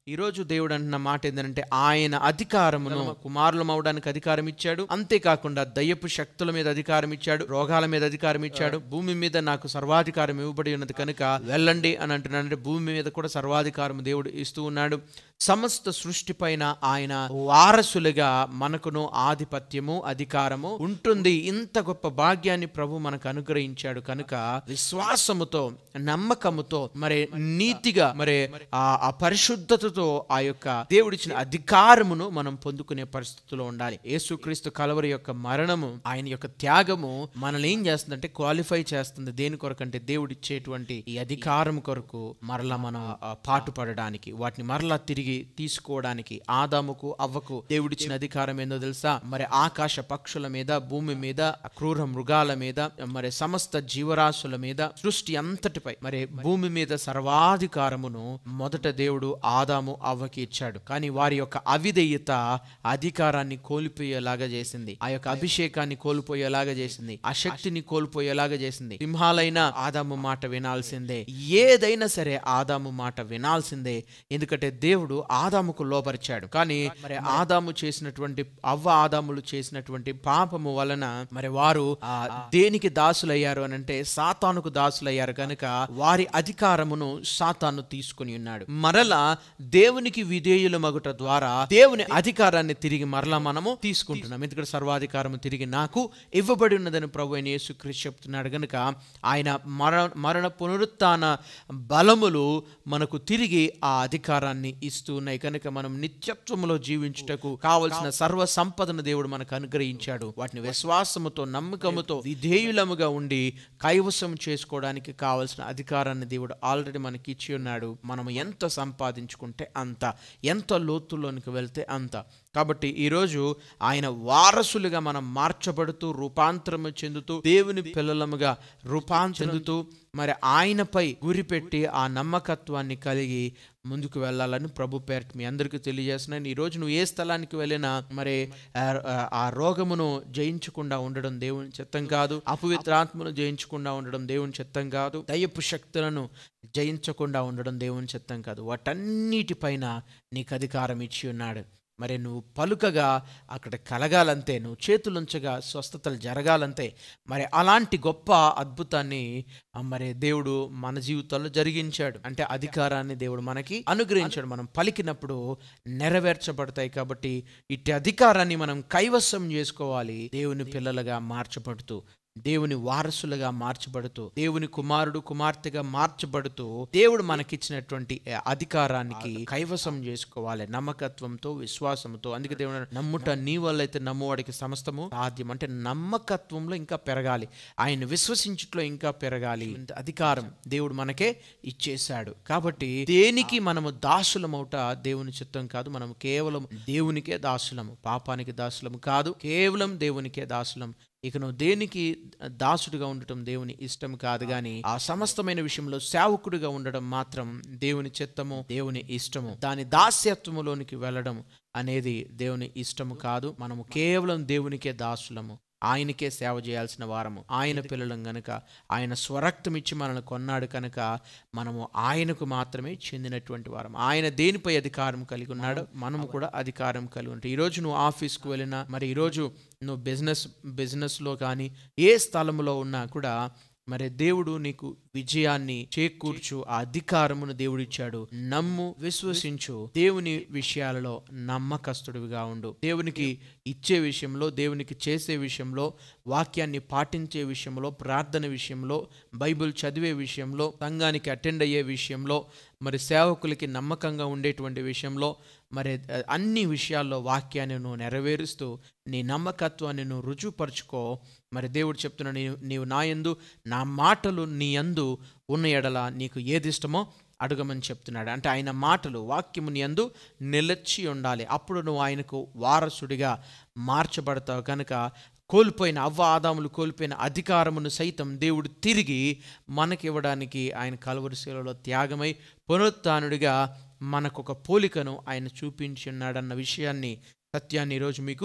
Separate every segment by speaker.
Speaker 1: ఈరోజు దేవుడు అంటున్న మాట ఏంటంటే ఆయన అధికారమును కుమారులం అవడానికి అధికారం ఇచ్చాడు అంతేకాకుండా దయ్యపు శక్తుల మీద అధికారం ఇచ్చాడు రోగాల మీద అధికారం ఇచ్చాడు భూమి మీద నాకు సర్వాధికారం ఇవ్వబడి ఉన్నది కనుక వెళ్ళండి అని అంటున్నాడు అంటే భూమి మీద కూడా సర్వాధికారం దేవుడు ఇస్తూ ఉన్నాడు సమస్త సృష్టి పైన ఆయన వారసులుగా మనకును ఆధిపత్యము అధికారము ఉంటుంది ఇంత గొప్ప భాగ్యాన్ని ప్రభు మనకు అనుగ్రహించాడు కనుక విశ్వాసముతో నమ్మకముతో మరి నీతిగా మరి ఆ ఆ పరిశుద్ధతతో ఆ యొక్క దేవుడిచ్చిన అధికారమును మనం పొందుకునే పరిస్థితిలో ఉండాలి యేసుక్రీస్తు కలవరి యొక్క మరణము ఆయన యొక్క త్యాగము మనల్ని ఏం చేస్తుందంటే క్వాలిఫై చేస్తుంది దేని కొరకంటే దేవుడిచ్చేటువంటి ఈ అధికారం కొరకు మరలా మనం ఆ, పాటుపడడానికి వాటిని మరలా తిరిగి తీసుకోవడానికి ఆదాముకు అవ్వకు దేవుడిచ్చిన అధికారం ఏందో తెలుసా మరి ఆకాశ పక్షుల మీద భూమి మీద క్రూర మృగాల మీద మరి సమస్త జీవరాశుల మీద సృష్టి అంతటిపై మరి భూమి మీద సర్వాధికారమును మొదట దేవుడు ఆదాము అవ్వకి ఇచ్చాడు కానీ వారి యొక్క అవిధేయత అధికారాన్ని కోల్పోయేలాగా చేసింది ఆ యొక్క అభిషేకాన్ని కోల్పోయేలాగా చేసింది ఆ శక్తిని కోల్పోయేలాగా చేసింది సింహాలైన ఆదాము మాట వినాల్సిందే ఏదైనా సరే ఆదాము మాట వినాల్సిందే ఎందుకంటే దేవుడు ఆదాముకు లోపరిచాడు కానీ మరి ఆదాము చేసినటువంటి అవ్వ ఆదాములు చేసినటువంటి పాపము వలన మరి వారు ఆ దేనికి దాసులయ్యారు అని అంటే సాతానుకు దాసులయ్యారు కనుక వారి అధికారమును సాతాను తీసుకుని ఉన్నాడు మరలా దేవునికి విధేయుల మగుట ద్వారా దేవుని అధికారాన్ని తిరిగి మరలా మనము తీసుకుంటున్నాం ఎందుకంటే సర్వాధికారము తిరిగి నాకు ఇవ్వబడి ఉన్నదని ప్రభు అయిన యేసుక్రీస్తు చెప్తున్నాడు కనుక ఆయన మర మరణ పునరుత్థాన బలములు మనకు తిరిగి ఆ అధికారాన్ని ఇస్తూ ఉన్నాయి కనుక మనం నిత్యత్వములో జీవించుటకు కావలసిన సర్వ సంపదను దేవుడు మనకు అనుగ్రహించాడు వాటిని విశ్వాసముతో నమ్మకముతో విధేయులముగా ఉండి కైవసం చేసుకోవడానికి కావలసిన అధికారాన్ని దేవుడు ఆల్రెడీ మనకి ఇచ్చి ఉన్నాడు మనం ఎంత సంపాదించుకుంటే అంత ఎంత లోతుల్లోనికి వెళ్తే అంత కాబట్టి ఈరోజు ఆయన వారసులుగా మనం మార్చబడుతూ రూపాంతరము చెందుతూ దేవుని పిల్లలముగా రూపాంతరం చెందుతూ మరి ఆయనపై గురిపెట్టి ఆ నమ్మకత్వాన్ని కలిగి ముందుకు వెళ్ళాలని ప్రభు పేరట మీ అందరికీ తెలియజేస్తున్నాను ఈ రోజు నువ్వు ఏ స్థలానికి వెళ్ళినా మరి ఆ- ఆ- ఆ రోగమును జయించకుండా ఉండడం దేవుని చిత్తం కాదు అపవిత్రాత్మను జయించకుండా ఉండడం దేవుని చిత్తం కాదు దయ్యపు శక్తులను జయించకుండా ఉండడం దేవుని చిత్తం కాదు వాటన్నిటిపైన నీకు అధికారం ఇచ్చి ఉన్నాడు మరి నువ్వు పలుకగా అక్కడ కలగాలంతే నువ్వు చేతులుంచగా స్వస్థతలు జరగాలంతే మరి అలాంటి గొప్ప అద్భుతాన్ని ఆ, మరి దేవుడు మన జీవితాల్లో జరిగించాడు అంటే అధికారాన్ని దేవుడు మనకి అనుగ్రహించాడు మనం పలికినప్పుడు నెరవేర్చబడతాయి కాబట్టి ఇట్టి అధికారాన్ని మనం కైవసం చేసుకోవాలి దేవుని పిల్లలుగా మార్చబడుతూ దేవుని వారసులుగా మార్చబడుతూ దేవుని కుమారుడు కుమార్తెగా మార్చబడుతూ దేవుడు మనకిచ్చినటువంటి ఆ అధికారానికి కైవసం చేసుకోవాలి నమ్మకత్వంతో విశ్వాసంతో అందుకే దేవుడు అన్నాడు, నమ్ముట నీ వల్ల అయితే నమ్మువాడికి సమస్తము సాధ్యం అంటే నమ్మకత్వంలో ఇంకా పెరగాలి ఆయన విశ్వసించుట్లో ఇంకా పెరగాలి ఇంత అధికారం దేవుడు మనకే ఇచ్చేశాడు కాబట్టి దేనికి మనము దాసులమవుట దేవుని చిత్తం కాదు మనం కేవలం దేవునికే దాసులము పాపానికి దాసులము కాదు కేవలం దేవునికే దాసులం ఇక నువ్వు దేనికి దాసుడిగా ఉండటం దేవుని ఇష్టం కాదు కానీ ఆ సమస్తమైన విషయంలో సేవకుడిగా ఉండడం మాత్రం దేవుని చిత్తము దేవుని ఇష్టము దాని దాస్యత్వములోనికి వెళ్ళడం అనేది దేవుని ఇష్టము కాదు మనము కేవలం దేవునికే దాసులము ఆయనకే సేవ చేయాల్సిన వారము ఆయన పిల్లలం గనుక ఆయన స్వరక్తం ఇచ్చి మనల్ని కొన్నాడు కనుక మనము ఆయనకు మాత్రమే చెందినటువంటి వారం ఆయన దేనిపై అధికారం కలిగి ఉన్నాడో మనము కూడా అధికారం కలిగి ఉంటాం ఈరోజు నువ్వు ఆఫీస్కి వెళ్ళినా మరి ఈరోజు నువ్వు బిజినెస్ బిజినెస్లో కానీ ఏ స్థలంలో ఉన్నా కూడా మరి దేవుడు నీకు విజయాన్ని చేకూర్చు ఆ అధికారమును దేవుడిచ్చాడు నమ్ము విశ్వసించు దేవుని విషయాలలో నమ్మకస్తుడివిగా ఉండు దేవునికి ఇచ్చే విషయంలో దేవునికి చేసే విషయంలో వాక్యాన్ని పాటించే విషయంలో ప్రార్థన విషయంలో బైబిల్ చదివే విషయంలో సంఘానికి అటెండ్ అయ్యే విషయంలో మరి సేవకులకి నమ్మకంగా ఉండేటువంటి విషయంలో మరి ఆ, అన్ని విషయాల్లో వాక్యాన్ని నువ్వు నెరవేరుస్తూ నీ నమ్మకత్వాన్ని నువ్వు రుజువుపరుచుకో మరి దేవుడు చెప్తున్నా నీవు నీవు నా యందు నా మాటలు నీ యందు ఉన్న ఎడల నీకు ఏది ఇష్టమో అడగమని చెప్తున్నాడు అంటే ఆయన మాటలు వాక్యము నీ యందు నిలచి ఉండాలి అప్పుడు నువ్వు ఆయనకు వారసుడిగా మార్చబడతావు కనుక కోల్పోయిన అవ్వ ఆదాములు కోల్పోయిన అధికారమును సైతం దేవుడు తిరిగి మనకివ్వడానికి ఆయన కలువరిశీలలో త్యాగమై పునరుత్నుడిగా మనకు ఒక పోలికను ఆయన చూపించి ఉన్నాడన్న విషయాన్ని సత్యాన్ని ఈరోజు మీకు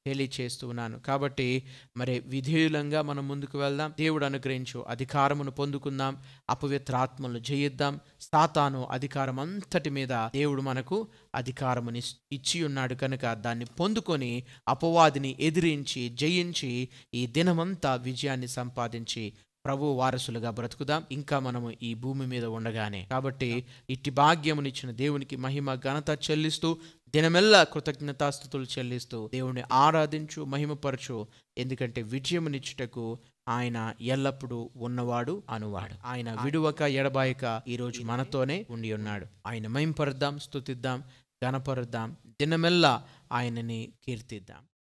Speaker 1: తెలియచేస్తూ ఉన్నాను కాబట్టి మరి విధేయులంగా మనం ముందుకు వెళ్దాం దేవుడు అనుగ్రహించు అధికారమును పొందుకుందాం అపవిత్రాత్మలను జయిద్దాం సాతాను అధికారం అంతటి మీద దేవుడు మనకు అధికారముని ఇచ్చి ఉన్నాడు కనుక దాన్ని పొందుకొని అపవాదిని ఎదిరించి జయించి ఈ దినమంతా విజయాన్ని సంపాదించి ప్రభు వారసులుగా బ్రతుకుదాం ఇంకా మనము ఈ భూమి మీద ఉండగానే కాబట్టి ఇట్టి భాగ్యమునిచ్చిన దేవునికి మహిమ ఘనత చెల్లిస్తూ దినమెల్లా కృతజ్ఞతాస్థుతులు చెల్లిస్తూ దేవుని ఆరాధించు మహిమపరచు ఎందుకంటే విజయమునిచ్చుటకు ఆయన ఎల్లప్పుడూ ఉన్నవాడు అనువాడు ఆయన విడువక ఎడబాయక ఈరోజు మనతోనే ఉండి ఉన్నాడు ఆయన మహింపరుద్దాం స్తుతిద్దాం గణపరుద్దాం దినమెల్లా ఆయనని కీర్తిద్దాం